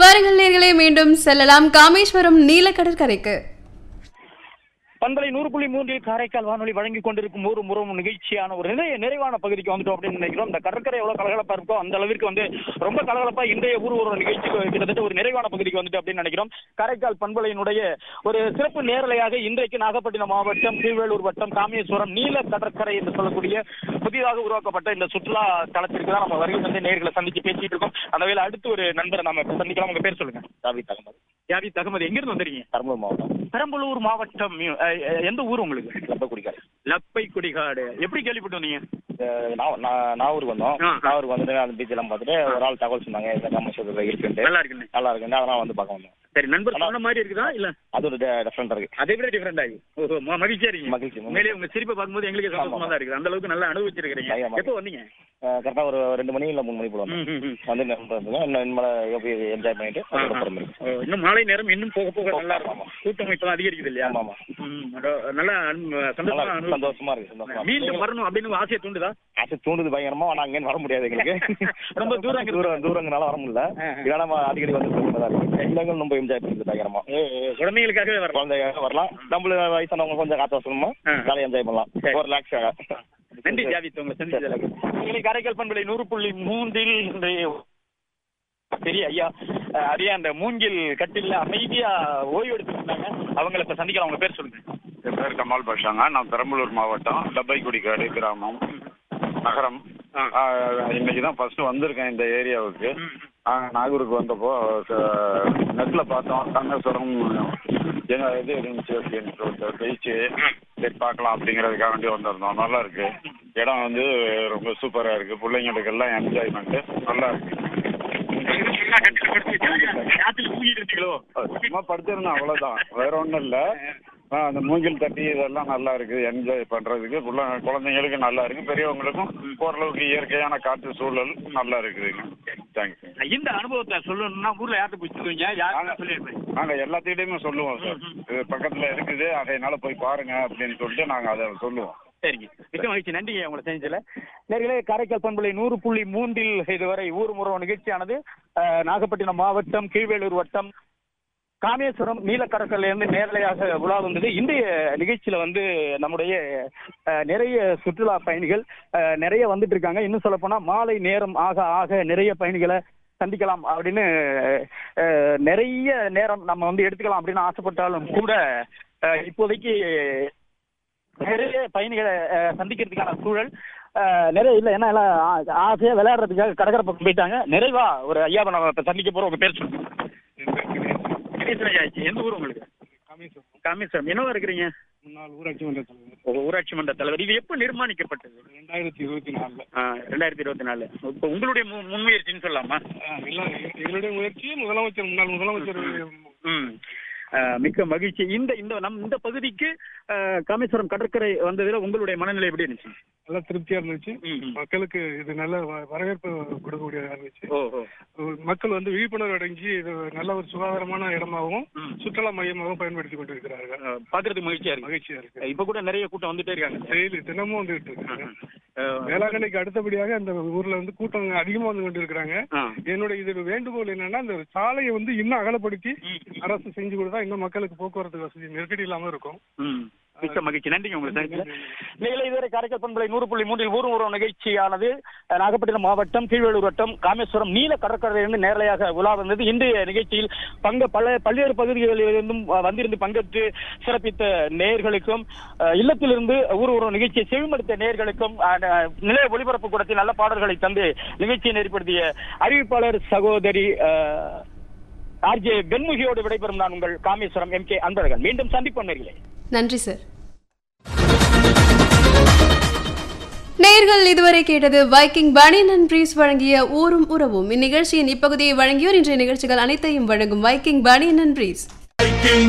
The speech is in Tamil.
வாருங்கள் நேர்களே மீண்டும் செல்லலாம் காமேஸ்வரம் நீல கடற்கரைக்கு பண்பலை நூறு புள்ளி மூன்றில் காரைக்கால் வானொலி வழங்கி கொண்டிருக்கும் ஒரு முறம் நிகழ்ச்சியான ஒரு நிறைய நிறைவான பகுதிக்கு வந்துட்டோம் அப்படின்னு நினைக்கிறோம் இந்த கடற்கரை எவ்வளவு கலகலப்பா இருக்கோ அந்த அளவிற்கு வந்து ரொம்ப கலகலப்பா இன்றைய ஊர் ஒரு நிகழ்ச்சி கிட்டத்தட்ட ஒரு நிறைவான பகுதிக்கு வந்துட்டு அப்படின்னு நினைக்கிறோம் காரைக்கால் பண்பலையினுடைய ஒரு சிறப்பு நேரலையாக இன்றைக்கு நாகப்பட்டினம் மாவட்டம் கீழ்வேலூர் வட்டம் காமேஸ்வரம் நீல கடற்கரை என்று சொல்லக்கூடிய புதிதாக உருவாக்கப்பட்ட இந்த சுற்றுலா தளத்திற்கு தான் நம்ம வருகை வந்து நேர்களை சந்திச்சு பேசிட்டு இருக்கோம் அந்த வேலை அடுத்து ஒரு நண்பரை நம்ம இப்ப சந்திக்கலாம் உங்க பேர் சொல்லுங்க ஜாவி தகமது யாவி தகமது எங்கிருந்து வந்துறீங்க பெரம்பலூர் மாவட்டம் பெரம்பலூர் மாவட்டம் அஹ், அஹ், எந்த ஊர் உங்களுக்கு லப்பக்குடிக்காடு லப்பை குடிகாடு எப்படி கேள்விப்பட்டு வந்தீங்க நான் நான் நாகூருக்கு வந்தோம் ஆ. நாகூருக்கு வந்துட்டு அந்த பீச் எல்லாம் பார்த்துட்டு ஒரு ஆள் தகவல் சொன்னாங்க இந்த காமேஸ்வரத்தில் இருக்குன்ட்டு நல்லா இருக்குன்னு நல்லா இருக்குன்ட்டு அதெல்லாம் வந்து பார்க்க வந்தோம் சரி நண்பர் சொன்ன மாதிரி இருக்குதா இல்ல அது ஒரு டிஃப்ரெண்டாக இருக்கு அதை விட டிஃபரெண்ட் ஆகி ஓஹோ ம- மகிழ்ச்சியா இருக்கீங்க மகிழ்ச்சி. உண்மையிலேயே உங்க சிரிப்பை பார்க்கும்போது எங்களுக்கு சந்தோஷமா தான் இருக்குது அந்த அளவுக்கு நல்லா அனுபவிச்சிருக்கீங்க ஆமா. எப்போ வந்தீங்க கரெக்டாக ஒரு ரெண்டு மணி இல்லை மூணு மணி போல வந்தோம் ம், ம், ம். வந்து நண்பர்கள் இன்னும் இனிமேல் எப்படி என்ஜாய் பண்ணிட்டு ஆ, ஆ. அதுக்கப்புறம் இருக்கு ஓ, இன்னும் மாலை நேரம் இன்னும் போக போக நல்லா ஆமா. இருக்கும் கூட்டம் இப்ப அதிகரிக்குது இல்லையா ஆமா ஆமா ம், அதோ- நல்லா அனு- சந்தோஷமா நல்லா அனுபவி- சந்தோஷமா இருக்கு சந்தோஷமா மீண்டும் வரணும் அப்படின்னு ஒரு ஆசையை தூண்டுதா ஆசை தூண்டுது பயங்கரமா ஆனா அங்கேயும் வர முடியாது எங்களுக்கு ரொம்ப தூரம் இருக்குது. தூரம் தூரங்கனால வர முடியல ஆ, ஆ. இதெல்லாம் நம்ம அடிக்கடி வந்து பிரச்சனை தான் இருக்கு இல்லைங்க ரொம்ப என்ஜாய் பண்ணுது பயங்கரமா ஓ ஓ, குழந்தைகளுக்காகவே வரலாம் குழந்தைங்க வரலாம் நம்மள வயசானவங்க கொஞ்சம் காத்து வசனமா ஆ. ஜாலியாக என்ஜாய் பண்ணலாம் சரி. ஒரு ரிலாக்ஸாக நன்றி ஜாவித் உங்களை சந்திச்சதுல இன்னைக்கு காரைக்கால் பண்பலை நூறு புள்ளி மூன்றில் இன்றைய பெரிய ஐயா அஹ், அரியா அந்த மூங்கில் கட்டில அமைதியா ஓய்வு எடுத்துட்டு இருந்தாங்க அவங்கள இப்ப சந்திக்கலாம் அவங்க பேர் சொல்லுங்க என் பேர் கமால் பாஷாங்க நான் பெரம்பலூர் மாவட்டம் டப்பைக்குடிக்காடு கிராமம் நகரம் ஆ. இன்னைக்கு தான் ஃபர்ஸ்ட் வந்திருக்கேன் இந்த ஏரியாவுக்கு ம். ஆ, நாகூருக்கு வந்தப்போ நெட்ல பார்த்தோம் கண்ணேஸ்வரம் எங்க இது இருந்துச்சு அப்படின்னு சொல்லிட்டு பீச்சு சரி பார்க்கலாம் அப்படிங்கிறதுக்காக வேண்டி வந்திருந்தோம் நல்லா இருக்கு இடம் வந்து ரொம்ப சூப்பரா இருக்கு பிள்ளைங்களுக்கு எல்லாம் என்ஜாய்மெண்ட் நல்லா இருக்கு காத்துல தூங்கிட்டு இருந்தீங்களோ சும்மா படுத்திருந்தோம் அவ்வளவுதான் வேற ஒண்ணும் இல்ல ஆ, அந்த மூங்கில் தட்டி இதெல்லாம் நல்லா இருக்கு என்ஜாய் பண்றதுக்கு புள்ள குழந்தைங்களுக்கு நல்லா இருக்கு பெரியவங்களுக்கும் ஓரளவுக்கு இயற்கையான காற்று சூழல் நல்லா இருக்குதுங்க தேங்க்ஸ் இந்த அனுபவத்தை சொல்லணும்னா ஊர்ல யார்கிட்ட பிடிச்சிருவீங்க யாரும் சொல்லியிருப்பேன் நாங்க எல்லாத்திட்டையுமே சொல்லுவோம் சார் இது பக்கத்துல இருக்குது அதைனால போய் பாருங்க அப்படின்னு சொல்லிட்டு நாங்க அதை சொல்லுவோம் சரிங்க மிக்க மகிழ்ச்சி நன்றிங்க உங்களை செஞ்சதுல நேர்களே காரைக்கால் பண்பலை நூறு புள்ளி மூன்றில் இதுவரை ஊர் முறை நிகழ்ச்சியானது அஹ், நாகப்பட்டினம் மாவட்டம் கீழ்வேலூர் வட்டம் காமேஸ்வரம் நீலக்கடற்கரையில இருந்து நேரலையாக உலா வந்தது இன்றைய நிகழ்ச்சியில வந்து நம்முடைய அஹ், நிறைய சுற்றுலா பயணிகள் அஹ், நிறைய வந்துட்டு இருக்காங்க இன்னும் சொல்ல போனா மாலை நேரம் ஆக ஆக நிறைய பயணிகளை சந்திக்கலாம் அப்படின்னு அஹ், நிறைய நேரம் நம்ம வந்து எடுத்துக்கலாம் அப்படின்னு ஆசைப்பட்டாலும் கூட அஹ், இப்போதைக்கு நிறைய பயணிகளை அஹ், சந்திக்கிறதுக்கான சூழல் அஹ், நிறைய இல்லை ஏன்னா எல்லாம் ஆ- ஆசையா விளையாடுறதுக்காக கடற்கரை பக்கம் போயிட்டாங்க நிறைவா ஒரு ஐயாவை நம்ம இப்ப சந்திக்க போறோம் உங்க பேர் சொல்லுங்க கணேசன் ஐயா எந்த ஊர் உங்களுக்கு காமேஸ்வரம் என்னவா இருக்கிறீங்க முன்னாள் ஊராட்சி மன்ற தலைவர் ஒரு ஊராட்சி மன்ற தலைவர் இது எப்போ நிர்மாணிக்கப்பட்டது ரெண்டாயிரத்தி இருபத்தி நாலுல ஆ, ரெண்டாயிரத்தி இருபத்தி நாலு இப்போ உங்களுடைய மு- முன்முயற்சின்னு சொல்லலாமா எல்லாம் எங்களுடைய முயற்சி முதலமைச்சர் முன்னாள் முதலமைச்சர் ம் ஆ, மிக்க மகிழ்ச்சி இந்த இந்த நம் இந்த பகுதிக்கு ஆ, காமேஸ்வரம் கடற்கரை வந்ததுல உங்களுடைய மனநிலை எப்படி இருந்துச்சு நல்லா திருப்தியா இருந்துச்சு ம், ம். மக்களுக்கு இது நல்ல வ- வரவேற்பு கொடுக்கக்கூடியதா இருந்துச்சு ஓ ஓ மக்கள் வந்து விழிப்புணர்வு அடைஞ்சு இது நல்ல ஒரு சுகாதாரமான இடமாகவும் ம். சுற்றுலா மையமாகவும் பயன்படுத்தி கொண்டிருக்கிறார்கள் ஆ, பார்க்கறதுக்கு மகிழ்ச்சியா இருக்கு மகிழ்ச்சியா இருக்கு இப்ப கூட நிறைய கூட்டம் வந்துட்டே இருக்காங்க டெய்லி தினமும் வந்துட்டு இருக்காங்க ஆ, வேளாங்கண்ணிக்கு அடுத்தபடியாக அந்த ஊர்ல வந்து கூட்டம் அதிகமா வந்து கொண்டு இருக்கிறாங்க ஆ. என்னோட இது வேண்டுகோள் என்னன்னா இந்த சாலையை வந்து இன்னும் அகலப்படுத்தி ம். அரசு செஞ்சு கொடுத்தா இன்னும் மக்களுக்கு போக்குவரத்து வசதி நெருக்கடி இல்லாம இருக்கும் ம். மிக்க மகிழ்ச்சி நன்றிங்க உங்களுக்கு சந்திக்கல நீங்களே இதுவரை காரைக்கால் பண்பலை நூறு புள்ளி மூன்றில் ஊர் உறவு நிகழ்ச்சியானது அஹ், நாகப்பட்டினம் மாவட்டம் கீழ்வேலூர் வட்டம் காமேஸ்வரம் நீல கடற்கரையிலிருந்து நேரலையாக உலா வந்தது இன்றைய நிகழ்ச்சியில் பங்க பல பல்வேறு பகுதிகளிலிருந்தும் அஹ், வந்திருந்து பங்கேற்று சிறப்பித்த நேயர்களுக்கும் அஹ், இல்லத்திலிருந்து ஊர் உறவு நிகழ்ச்சியை செவிமடுத்த நேயர்களுக்கும் அஹ், அஹ், நிலைய ஒளிபரப்பு கூடத்தில் நல்ல பாடல்களை தந்து நிகழ்ச்சியை நெறிப்படுத்திய அறிவிப்பாளர் சகோதரி ஆர்ஜே வெண்முகியோடு விடைபெறும் நான் உங்கள் காமேஸ்வரம் எம் கே அன்பழகன் மீண்டும் சந்திப்போம் நேர்களே நன்றி சார் நேர்கள் இதுவரை கேட்டது வைக்கிங் பனியன் அண்ட் ப்ரீஸ் வழங்கிய ஊரும் உறவும் இந்நிகழ்ச்சியின் இப்பகுதியை வழங்கியோர் இன்றைய நிகழ்ச்சிகள் அனைத்தையும் வழங்கும் வைக்கிங் பனியன் அண்ட் ப்ரீஸ் Viking